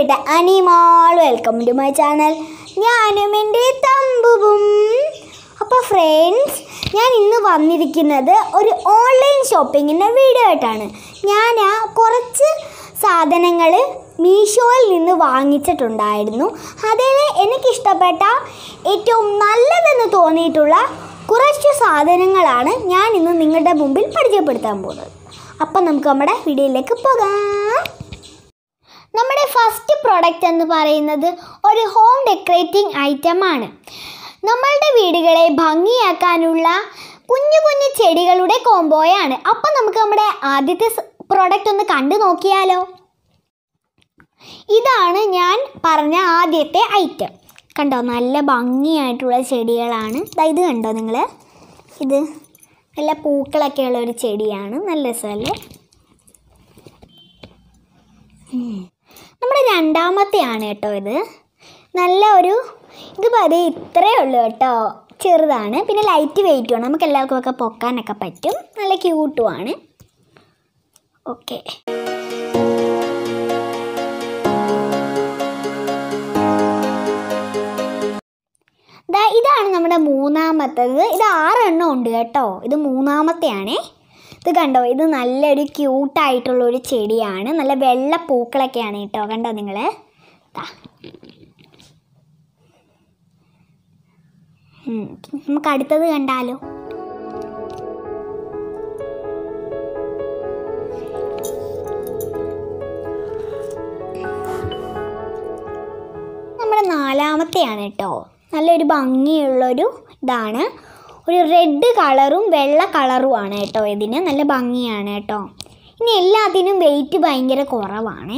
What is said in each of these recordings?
പ്രിയപ്പെട്ട animal welcome to my channel ഞാനും എൻ്റെ തമ്പുവും അപ്പോൾ ഫ്രണ്ട്സ് ഞാൻ ഇന്ന് വന്നിരിക്കുന്നത് ഒരു ഓൺലൈൻ ഷോപ്പിങ്ങിൻ്റെ വീഡിയോ ആയിട്ടാണ് ഞാൻ ആ കുറച്ച് സാധനങ്ങൾ മീഷോയിൽ നിന്ന് വാങ്ങിച്ചിട്ടുണ്ടായിരുന്നു അതിൽ എനിക്കിഷ്ടപ്പെട്ട ഏറ്റവും നല്ലതെന്ന് തോന്നിയിട്ടുള്ള കുറച്ച് സാധനങ്ങളാണ് ഞാൻ ഇന്ന് നിങ്ങളുടെ മുമ്പിൽ പരിചയപ്പെടുത്താൻ പോകുന്നത് അപ്പം നമുക്ക് നമ്മുടെ വീഡിയോയിലേക്ക് പോകാം നമ്മുടെ ഫസ്റ്റ് പ്രോഡക്റ്റ് എന്ന് പറയുന്നത് ഒരു ഹോം ഡെക്കറേറ്റിംഗ് ഐറ്റമാണ് നമ്മളുടെ വീടുകളെ ഭംഗിയാക്കാനുള്ള കുഞ്ഞു കുഞ്ഞു ചെടികളുടെ കോംബോയാണ് അപ്പം നമുക്ക് നമ്മുടെ ആദ്യത്തെ പ്രോഡക്റ്റ് ഒന്ന് കണ്ടു നോക്കിയാലോ ഇതാണ് ഞാൻ പറഞ്ഞ ആദ്യത്തെ ഐറ്റം കണ്ടോ നല്ല ഭംഗിയായിട്ടുള്ള ചെടികളാണ് ദാ ഇത് കണ്ടോ നിങ്ങൾ ഇത് നല്ല പൂക്കളൊക്കെ ഉള്ള ഒരു ചെടിയാണ് നല്ല രസമല്ലേ ഉം. നമ്മുടെ രണ്ടാമത്തെയാണ് കേട്ടോ ഇത് നല്ല ഒരു ഇത് പതി ഇത്രയേ ഉള്ളൂ കേട്ടോ ചെറുതാണ് പിന്നെ ലൈറ്റ് വെയിറ്റുമാണ് നമുക്ക് എല്ലാവർക്കും ഒക്കെ പൊക്കാനൊക്കെ പറ്റും നല്ല ക്യൂട്ടുമാണ് ഓക്കെ ദാ ഇതാണ് നമ്മുടെ മൂന്നാമത്തത് ഇത് ആറെണ്ണം ഉണ്ട് കേട്ടോ ഇത് മൂന്നാമത്തെയാണേ ഇത് കണ്ടോ ഇത് നല്ലൊരു ക്യൂട്ടായിട്ടുള്ള ഒരു ചെടിയാണ് നല്ല വെള്ള പൂക്കളൊക്കെയാണ് കേട്ടോ കണ്ടോ നിങ്ങൾ നമുക്ക് അടുത്തത് കണ്ടാലോ നമ്മുടെ നാലാമത്തെയാണ് കേട്ടോ നല്ലൊരു ഭംഗിയുള്ളൊരു ഇതാണ് ഒരു റെഡ് കളറും വെള്ള കളറുമാണ് കേട്ടോ ഇതിന് നല്ല ഭംഗിയാണ് കേട്ടോ ഇനി എല്ലാത്തിനും വെയിറ്റ് ഭയങ്കര കുറവാണേ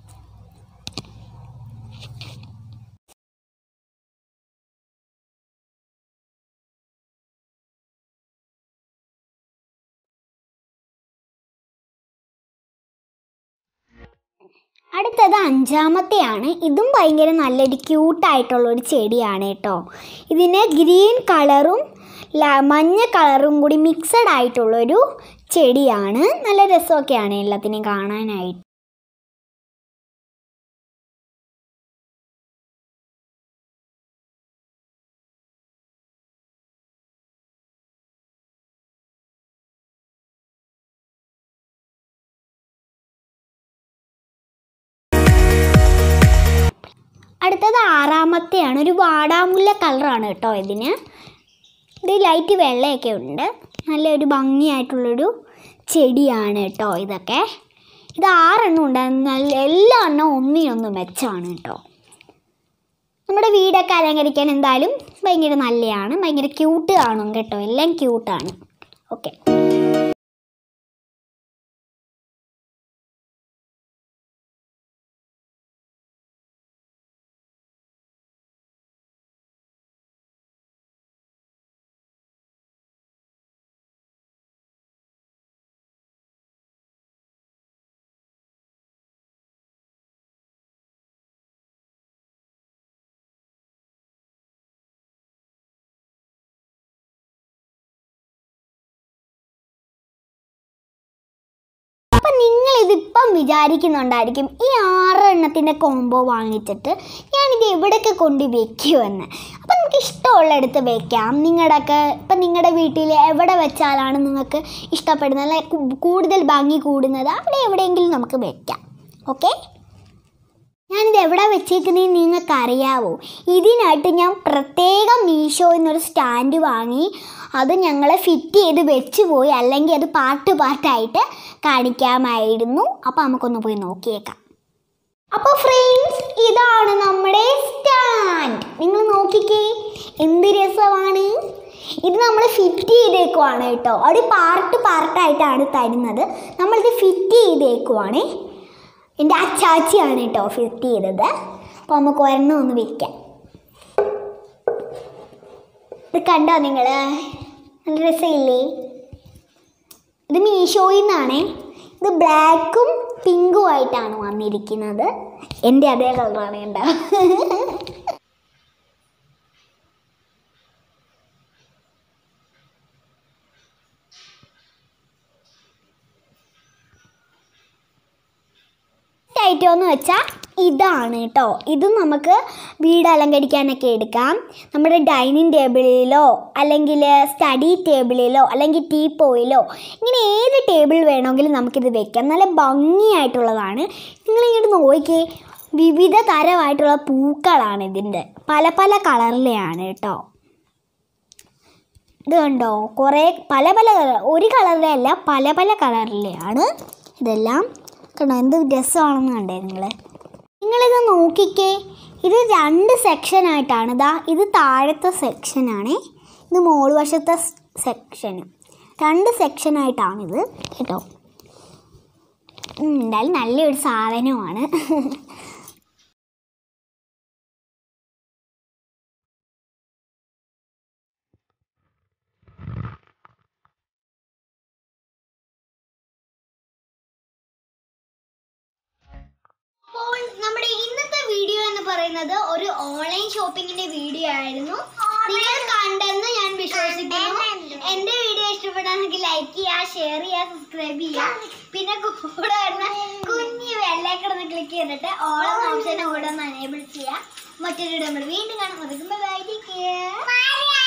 അടുത്തത് അഞ്ചാമത്തെയാണ് ഇതും ഭയങ്കര നല്ലൊരു ക്യൂട്ടായിട്ടുള്ള ഒരു ചെടിയാണ് കേട്ടോ ഇതിന് ഗ്രീൻ കളറും ല- മഞ്ഞ കളറും കൂടി മിക്സഡ് ആയിട്ടുള്ളൊരു ചെടിയാണ് നല്ല രസമൊക്കെയാണ് എല്ലാത്തിനെയും കാണാനായിട്ട് അടുത്തത് ആറാമത്തെയാണ് ഒരു വാടാമുല്ല കളറാണ് കേട്ടോ ഇതിന് ഇത് ലൈറ്റ് വെള്ളയൊക്കെ ഉണ്ട് നല്ലൊരു ഭംഗിയായിട്ടുള്ളൊരു ചെടിയാണ് കേട്ടോ ഇതൊക്കെ ഇത് ആറെണ്ണം ഉണ്ട് നല്ല എല്ലാ എണ്ണം ഒന്നിനൊന്ന് മെച്ചമാണ് കേട്ടോ നമ്മുടെ വീടൊക്കെ അലങ്കരിക്കാൻ എന്തായാലും ഭയങ്കര നല്ലതാണ് ഭയങ്കര ക്യൂട്ട് കാണും കേട്ടോ എല്ലാം ക്യൂട്ടാണ് ഓക്കെ അപ്പം നിങ്ങൾ ഇതിപ്പം വിചാരിക്കുന്നുണ്ടായിരിക്കും ഈ ആറ് എണ്ണത്തിൻ്റെ കോംബോ വാങ്ങിച്ചിട്ട് ഞാനിത് എവിടെയൊക്കെ കൊണ്ട് വെക്കുമെന്ന് അപ്പം നിങ്ങൾക്ക് ഇഷ്ടമുള്ളിടത്ത് വെക്കാം നിങ്ങളുടെയൊക്കെ ഇപ്പം നിങ്ങളുടെ വീട്ടിൽ എവിടെ വെച്ചാലാണ് നിങ്ങൾക്ക് ഇഷ്ടപ്പെടുന്നത് അല്ലെ കു- കൂടുതൽ ഭംഗി കൂടുന്നത് അവിടെ എവിടെയെങ്കിലും നമുക്ക് വെക്കാം ഓക്കെ ഞാനിത് എവിടെ വെച്ചേക്കുന്നതെന്ന് നിങ്ങൾക്ക് അറിയാവോ ഇതിനായിട്ട് ഞാൻ പ്രത്യേകം മീഷോ എന്നൊരു സ്റ്റാൻഡ് വാങ്ങി അത് ഞങ്ങൾ ഫിറ്റ് ചെയ്ത് വെച്ച് പോയി അല്ലെങ്കിൽ അത് പാർട്ട് പാർട്ടായിട്ട് കാണിക്കാമായിരുന്നു അപ്പോൾ നമുക്കൊന്ന് പോയി നോക്കിയേക്കാം അപ്പോൾ ഫ്രണ്ട്സ് ഇതാണ് നമ്മുടെ സ്റ്റാൻഡ് നിങ്ങൾ നോക്കിക്കേ എന്ത് രസമാണ് ഇത് നമ്മൾ ഫിറ്റ് ചെയ്തേക്കുവാണ് കേട്ടോ ഒരു പാർട്ട് പാർട്ടായിട്ടാണ് തരുന്നത് നമ്മളിത് ഫിറ്റ് ചെയ്തേക്കുവാണേ എൻ്റെ അച്ചാച്ചിയാണ് കേട്ടോ ഫിറ്റ് ചെയ്തത് അപ്പോൾ നമുക്ക് ഒരെണ്ണം ഒന്ന് വിൽക്കാം ഇത് കണ്ടോ നിങ്ങൾ നല്ല രസമില്ലേ ഇത് മീഷോയിൽ നിന്നാണേ ഇത് ബ്ലാക്കും പിങ്കും ആയിട്ടാണ് വന്നിരിക്കുന്നത് എൻ്റെ അതേ കളറാണ് കണ്ടോ ഐറ്റം എന്ന് വെച്ചാൽ ഇതാണ് കേട്ടോ ഇതും നമുക്ക് വീട് അലങ്കരിക്കാനൊക്കെ എടുക്കാം നമ്മുടെ ഡൈനിങ് ടേബിളിലോ അല്ലെങ്കിൽ സ്റ്റഡി ടേബിളിലോ അല്ലെങ്കിൽ ടീ പോയിലോ ഇങ്ങനെ ഏത് ടേബിൾ വേണമെങ്കിലും നമുക്കിത് വെക്കാം നല്ല ഭംഗിയായിട്ടുള്ളതാണ് നിങ്ങളിങ്ങോട്ട് നോക്കിയേ വിവിധ തരമായിട്ടുള്ള പൂക്കളാണ് ഇതിൻ്റെ പല പല കളറിലെയാണ് കേട്ടോ ഇത് കണ്ടോ കുറേ പല പല കളർ ഒരു കളറിലെ അല്ല പല പല കളറിലെയാണ് ഇതെല്ലാം കണ്ടോ എന്ത് രസമാണെന്ന് കണ്ടേ നിങ്ങൾ നിങ്ങളിത് നോക്കിക്കേ ഇത് രണ്ട് സെക്ഷനായിട്ടാണ് ഇതാ ഇത് താഴത്തെ സെക്ഷനാണ് ഇത് മോൾ വശത്തെ സെക്ഷന് രണ്ട് സെക്ഷനായിട്ടാണിത് കേട്ടോ ഉം, എന്തായാലും നല്ലൊരു സാധനമാണ് അപ്പോൾ നമ്മുടെ ഇന്നത്തെ വീഡിയോ എന്ന് പറയുന്നത് ഒരു ഓൺലൈൻ ഷോപ്പിങ്ങിന്റെ വീഡിയോ ആയിരുന്നു നിങ്ങൾ കണ്ടെന്ന് ഞാൻ വിശ്വസിക്കുന്നു എന്റെ വീഡിയോ ഇഷ്ടപ്പെടാണെങ്കിൽ ലൈക്ക് ചെയ്യുക ഷെയർ ചെയ്യുക സബ്സ്ക്രൈബ് ചെയ്യുക പിന്നെ കൂടെ വരുന്ന കുഞ്ഞ് വെള്ളേക്കിടന്ന് ക്ലിക്ക് ചെയ്തിട്ട് ഓളം ഓപ്ഷനും കൂടെ ഒന്ന് അനേബിൾ ചെയ്യുക മറ്റൊരു വീഡിയോ നമ്മൾ വീണ്ടും കാണാം ബൈ ടേക്ക് കെയർ